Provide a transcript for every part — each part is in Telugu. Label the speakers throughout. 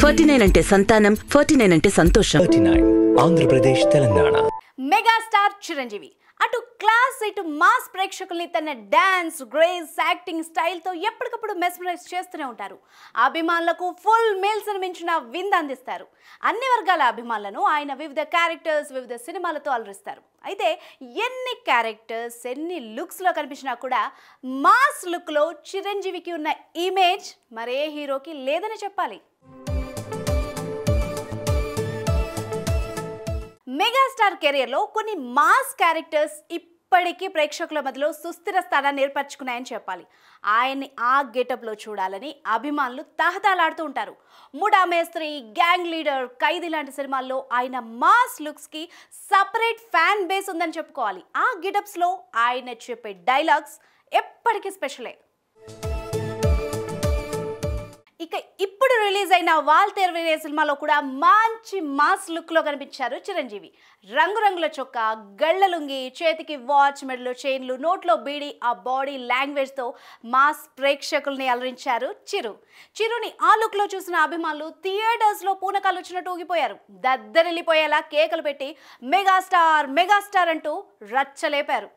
Speaker 1: ఫార్టీ నైన్ అంటే సంతానం ఫార్టీ నైన్ అంటే సంతోషం
Speaker 2: thirty nine Andhra Pradesh Telangana
Speaker 3: megastar Chiranjeevi అటు క్లాస్ ఇటు మాస్ ప్రేక్షకుల్ని తన డాన్స్ గ్రేస్ యాక్టింగ్ స్టైల్తో ఎప్పటికప్పుడు మెస్మరైజ్ చేస్తూనే ఉంటారు అభిమానులకు ఫుల్ మీల్స్ మించిన విందు అందిస్తారు అన్ని వర్గాల అభిమానులను ఆయన వివిధ క్యారెక్టర్స్ వివిధ సినిమాలతో అలరిస్తారు అయితే ఎన్ని క్యారెక్టర్స్ ఎన్ని లుక్స్లో కనిపించినా కూడా మాస్ లుక్లో చిరంజీవికి ఉన్న ఇమేజ్ మరే హీరోకి లేదని చెప్పాలి మెగాస్టార్ కెరియర్లో కొన్ని మాస్ క్యారెక్టర్స్ ఇప్పటికీ ప్రేక్షకుల మధ్యలో సుస్థిర స్థానాన్ని ఏర్పరచుకున్నాయని చెప్పాలి ఆయన్ని ఆ గెటప్లో చూడాలని అభిమానులు తహతాలాడుతూ ఉంటారు ముడా మేస్త్రి గ్యాంగ్ లీడర్ ఖైదీ లాంటి సినిమాల్లో ఆయన మాస్ లుక్స్కి సపరేట్ ఫ్యాన్ బేస్ ఉందని చెప్పుకోవాలి ఆ గెటప్స్లో ఆయన చెప్పే డైలాగ్స్ ఎప్పటికీ స్పెషలే ఇక ఇప్పుడు రిలీజ్ అయిన వాల్ తెరవేరే సినిమాలో కూడా మంచి మాస్ లుక్లో కనిపించారు చిరంజీవి రంగురంగుల చొక్కా గళ్ళ లుంగి చేతికి వాచ్ మెడలో చైన్లు నోట్లో బీడి ఆ బాడీ లాంగ్వేజ్తో మాస్ ప్రేక్షకుల్ని అలరించారు చిరు చిరుని ఆ లుక్లో చూసిన అభిమానులు థియేటర్స్లో పూనకాలు వచ్చినట్టు ఊగిపోయారు దద్దరిల్లిపోయేలా కేకలు పెట్టి మెగాస్టార్ మెగాస్టార్ అంటూ రచ్చలేపారు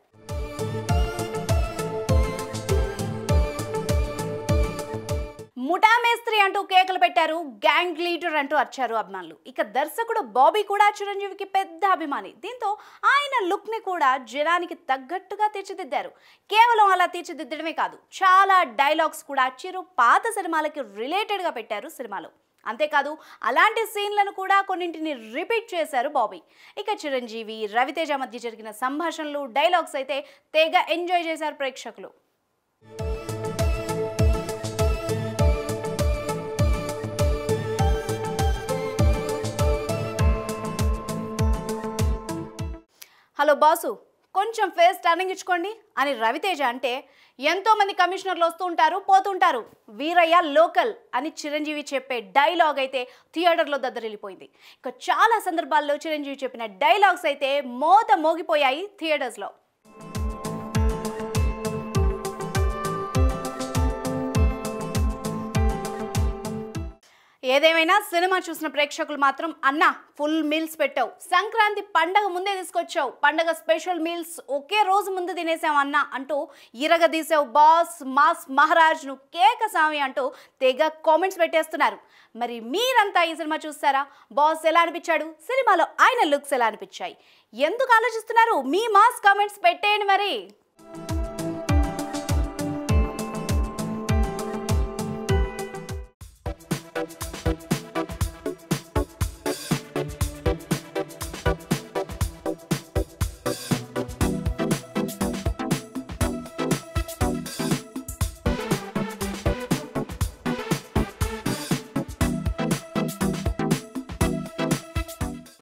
Speaker 3: ముఠా మేస్త్రి అంటూ కేకలు పెట్టారు గ్యాంగ్ లీడర్ అంటూ అర్చారు అభిమానులు ఇక దర్శకుడు బాబీ కూడా చిరంజీవికి పెద్ద అభిమాని దీంతో ఆయన లుక్ ని కూడా జనానికి తగ్గట్టుగా తీర్చిదిద్దారు కేవలం అలా తీర్చిదిద్దడమే కాదు చాలా డైలాగ్స్ కూడా చిరు పాత సినిమాలకి రిలేటెడ్ గా పెట్టారు సినిమాలో అంతేకాదు అలాంటి సీన్లను కూడా కొన్నింటిని రిపీట్ చేశారు బాబీ ఇక చిరంజీవి రవితేజ మధ్య జరిగిన సంభాషణలు డైలాగ్స్ అయితే తెగ ఎంజాయ్ చేశారు ప్రేక్షకులు హలో బాసు కొంచెం ఫేస్ టర్నింగ్ ఇచ్చుకోండి అని రవితేజ అంటే ఎంతో మంది కమిషనర్లు వస్తూ ఉంటారు పోతుంటారు వీరయ్య లోకల్ అని చిరంజీవి చెప్పే డైలాగ్ అయితే థియేటర్లో దద్దరిల్లిపోయింది ఇక చాలా సందర్భాల్లో చిరంజీవి చెప్పిన డైలాగ్స్ అయితే మోత మోగిపోయాయి థియేటర్స్లో ఏదేమైనా సినిమా చూసిన ప్రేక్షకులు మాత్రం అన్న ఫుల్ మీల్స్ పెట్టావు సంక్రాంతి పండగ ముందే తీసుకొచ్చావు పండగ స్పెషల్ మీల్స్ ఒకే రోజు ముందు తినేసావు అన్న అంటూ ఇరగదీసావు బాస్ మాస్ మహారాజ్ను కేక సామి అంటూ తెగ కామెంట్స్ పెట్టేస్తున్నారు మరి మీరంతా ఈ సినిమా చూస్తారా బాస్ ఎలా అనిపించాడు సినిమాలో ఆయన లుక్స్ ఎలా అనిపించాయి ఎందుకు ఆలోచిస్తున్నారు మీ మాస్ కామెంట్స్ పెట్టేయండి మరి